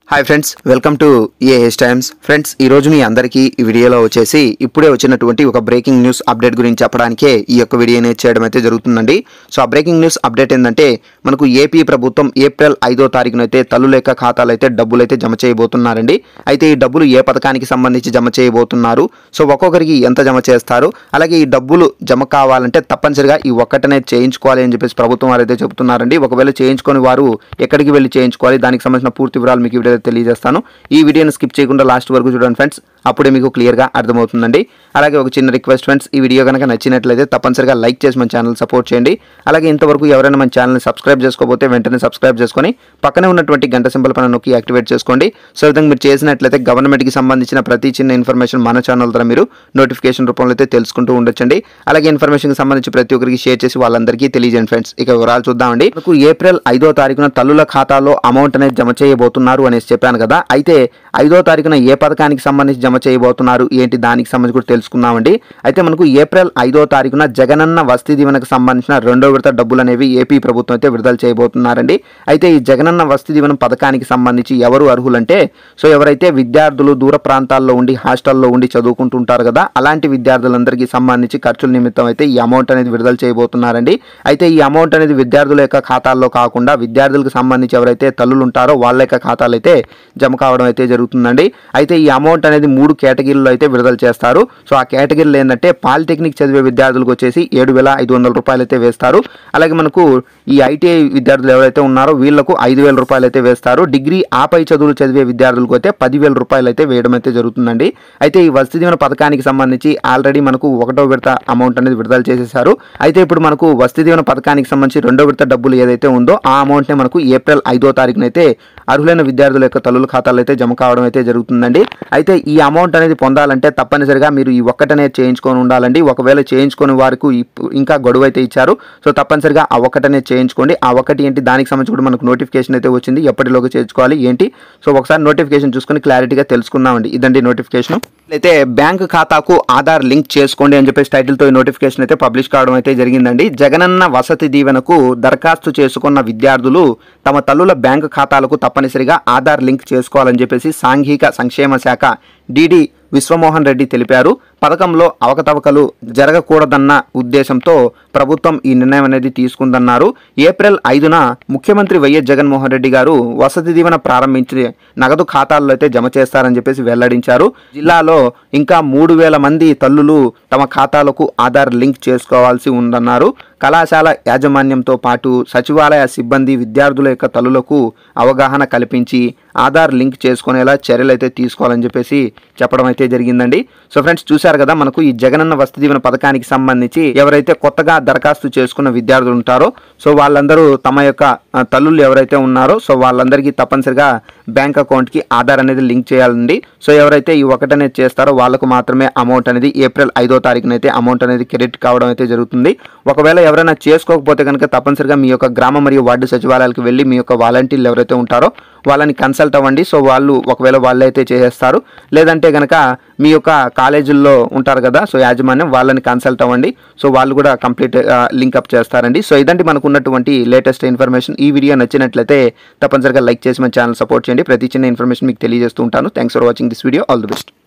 hi friends welcome to AS Times friends ఈ రోజు మీ అందరికీ ఈ వీడియోలో వచ్చేసి ఇప్పుడే వచ్చినటువంటి ఒక బ్రేకింగ్ న్యూస్ అప్డేట్ గురించి చెప్పడానికే ఈ యొక్క వీడియోని చేయడం అయితే జరుగుతుందండి సో ఆ బ్రేకింగ్ న్యూస్ అప్డేట్ ఏంటంటే మనకు ఏపీ ప్రభుత్వం ఏప్రిల్ ఐదో తారీఖున అయితే తల్లు లేక ఖాతాలు అయితే డబ్బులు అయితే జమ చేయబోతున్నారండి అయితే ఈ డబ్బులు ఏ పథకానికి సంబంధించి జమ చేయబోతున్నారు సో ఒక్కొక్కరికి ఎంత జమ చేస్తారు అలాగే ఈ డబ్బులు జమ కావాలంటే తప్పనిసరిగా ఈ ఒక్కటనే చేయించుకోవాలి అని చెప్పేసి ప్రభుత్వం వారు అయితే చెబుతున్నారండి ఒకవేళ చేయించుకొని వారు ఎక్కడికి వెళ్ళి చేయించుకోవాలి దానికి సంబంధించిన పూర్తి వివరాలు మీకు ఈ వీడియోలో తెలియజేస్తాను ఈ వీడియోని స్కిప్ చేయకుండా లాస్ట్ వరకు చూడండి ఫ్రెండ్స్ అప్పుడే మీకు క్లియర్గా అర్థమవుతుందండి అలాగే ఒక చిన్న రిక్వెస్ట్ ఫ్రెండ్స్ ఈ వీడియో కనుక నచ్చినట్లయితే తప్పనిసరిగా లైక్ చేసి మన ఛానల్ సపోర్ట్ చేయండి అలాగే ఇంతవరకు ఎవరైనా మన ఛానల్ని సబ్స్క్రైబ్ చేసుకోకపోతే వెంటనే సబ్స్క్రైబ్ చేసుకొని పక్కనే ఉన్నటువంటి గంట సింబల్ పైన నొక్కి యాక్టివేట్ చేసుకోండి సో ఈ విధంగా మీరు చేసినట్లయితే గవర్నమెంట్కి సంబంధించిన ప్రతి చిన్న ఇన్ఫర్మేషన్ మన ఛానల్ ద్వారా మీరు నోటిఫికేషన్ రూపంలో అయితే తెలుసుకుంటూ ఉండొచ్చండి అలాగే ఇన్ఫర్మేషన్కి సంబంధించి ప్రతి ఒక్కరికి షేర్ చేసి వాళ్ళందరికీ తెలియజేయండి ఫ్రెండ్స్ ఇక వివరాలు చూద్దామండి మనకు ఏప్రిల్ ఐదో తారీఖున తల్లుల ఖాతాలో అమౌంట్ అనేది జమ చేయబోతున్నారు అనేసి చెప్పాను కదా అయితే ఐదో తారీఖున ఏ పథకానికి సంబంధించి జమ చేయబోతున్నారు ఏంటి దానికి సంబంధించి కూడా తెలుసుకుందామండి అయితే మనకు ఏప్రిల్ ఐదో తారీఖున జగనన్న వసతి దీవెనకు సంబంధించిన రెండో విడత డబ్బులు అనేవి ఏపీ ప్రభుత్వం అయితే విడుదల చేయబోతున్నారండి అయితే ఈ జగనన్న వసతి దీవెన పథకానికి సంబంధించి ఎవరు అర్హులంటే సో ఎవరైతే విద్యార్థులు దూర ప్రాంతాల్లో ఉండి హాస్టల్లో ఉండి చదువుకుంటుంటారు కదా అలాంటి విద్యార్థులందరికీ సంబంధించి ఖర్చుల నిమిత్తం అయితే ఈ అమౌంట్ అనేది విడుదల చేయబోతున్నారండి అయితే ఈ అమౌంట్ అనేది విద్యార్థుల యొక్క ఖాతాల్లో కాకుండా విద్యార్థులకు సంబంధించి ఎవరైతే తల్లులు ఉంటారో వాళ్ళ యొక్క ఖాతాలు అయితే జమ కావడం అయితే జరుగుతుందండి అయితే ఈ అమౌంట్ అనేది మూడు కేటగిరీలో అయితే విడుదల చేస్తారు సో ఆ కేటగిరీలు ఏంటంటే పాలిటెక్నిక్ చదివే విద్యార్థులకు వచ్చేసి ఏడు వేల ఐదు వందల రూపాయలు అయితే వేస్తారు అలాగే మనకు ఈ ఐటీఐ విద్యార్థులు ఎవరైతే ఉన్నారో వీళ్లకు ఐదు వేల రూపాయలు అయితే వేస్తారు డిగ్రీ ఆపై చదువులు చదివే విద్యార్థులకు అయితే పదివేల రూపాయలు అయితే వేయడం అయితే జరుగుతుందండి అయితే ఈ వసతి దీవెన పథకానికి సంబంధించి ఆల్రెడీ మనకు ఒకటో విడత అమౌంట్ అనేది విడుదల చేసేసారు అయితే ఇప్పుడు మనకు వసతి దీవెన పథకానికి సంబంధించి రెండో విడత డబ్బులు ఏదైతే ఉందో ఆ అమౌంట్ని మనకు ఏప్రిల్ ఐదో తారీఖున అయితే అర్హులైన విద్యార్థుల యొక్క తల్లుల ఖాతాలో అయితే జమ కావడం అయితే జరుగుతుందండి అయితే ఈ అమౌంట్ అనేది పొందాలంటే తప్పనిసరిగా మీరు ఈ ఒక్కటనే చేయించుకొని ఉండాలండి ఒకవేళ చేయించుకొని వారికి ఇప్పు- ఇంకా గడువు అయితే ఇచ్చారు సో తప్పనిసరిగా ఆ ఒక్కటనే చేయించుకోండి ఆ ఒక్కటి ఏంటి దానికి సంబంధించి కూడా మనకు నోటిఫికేషన్ అయితే వచ్చింది ఎప్పటిలోకి చేయించుకోవాలి ఏంటి సో ఒకసారి నోటిఫికేషన్ చూసుకొని క్లారిటీగా తెలుసుకుందామండి ఇదండి నోటిఫికేషన్ అయితే బ్యాంక్ ఖాతాకు ఆధార్ లింక్ చేసుకోండి అని చెప్పేసి టైటిల్తో ఈ నోటిఫికేషన్ అయితే పబ్లిష్ కావడం అయితే జరిగిందండి జగనన్న వసతి దీవెనకు దరఖాస్తు చేసుకున్న విద్యార్థులు తమ తల్లుల బ్యాంక్ ఖాతాలకు తప్పనిసరిగా ఆధార్ లింక్ చేసుకోవాలని చెప్పేసి సాంఘిక సంక్షేమ శాఖ డిడి విశ్వమోహన్ రెడ్డి తెలిపారు పథకంలో అవకతవకలు జరగకూడదన్న ఉద్దేశంతో ప్రభుత్వం ఈ నిర్ణయం అనేది తీసుకుందన్నారు ఏప్రిల్ ఐదున ముఖ్యమంత్రి వైఎస్ జగన్మోహన్ రెడ్డి గారు వసతి దీవెన ప్రారంభించి నగదు ఖాతాల్లో అయితే జమ చేస్తారని చెప్పేసి వెల్లడించారు జిల్లాలో ఇంకా మూడు వేల మంది తల్లులు తమ ఖాతాలకు ఆధార్ లింక్ చేసుకోవాల్సి ఉందన్నారు కళాశాల యాజమాన్యంతో పాటు సచివాలయ సిబ్బంది విద్యార్థుల యొక్క తల్లులకు అవగాహన కల్పించి ఆధార్ లింక్ చేసుకునేలా చర్యలు అయితే తీసుకోవాలని చెప్పేసి చెప్పడం అయితే జరిగిందండి సో ఫ్రెండ్స్ చూశారు కదా మనకు ఈ జగనన్న వసతి దీవెన పథకానికి సంబంధించి ఎవరైతే కొత్తగా దరఖాస్తు చేసుకున్న విద్యార్థులు ఉంటారో సో వాళ్ళందరూ తమ యొక్క ఆ, తల్లులు ఎవరైతే ఉన్నారో సో వాళ్ళందరికీ తప్పనిసరిగా బ్యాంక్ అకౌంట్కి ఆధార్ అనేది లింక్ చేయాలండి సో ఎవరైతే ఈ ఒకటనేది చేస్తారో వాళ్ళకు మాత్రమే అమౌంట్ అనేది ఏప్రిల్ ఐదో తారీఖున అయితే అమౌంట్ అనేది క్రెడిట్ కావడం అయితే జరుగుతుంది ఒకవేళ ఎవరైనా చేసుకోకపోతే కనుక తప్పనిసరిగా మీ యొక్క గ్రామ మరియు వార్డు సచివాలయాలకు వెళ్ళి మీ యొక్క వాలంటీర్లు ఎవరైతే ఉంటారో వాళ్ళని కన్సల్ట్ అవ్వండి సో వాళ్ళు ఒకవేళ వాళ్ళు అయితే చేసేస్తారు లేదంటే కనుక మీ యొక్క కాలేజీల్లో ఉంటారు కదా సో యాజమాన్యం వాళ్ళని కన్సల్ట్ అవ్వండి సో వాళ్ళు కూడా కంప్లీట్ లింక్ అప్ చేస్తారండి సో ఇదండి మనకు ఉన్నటువంటి లేటెస్ట్ ఇన్ఫర్మేషన్ ఈ వీడియో నచ్చినట్లయితే తప్పనిసరిగా లైక్ చేసి మన ఛానల్ సపోర్ట్ చేయండి ప్రతి చిన్న ఇన్ఫర్మేషన్ మీకు తెలియజేస్తూ ఉంటాను thanks for watching this video all the best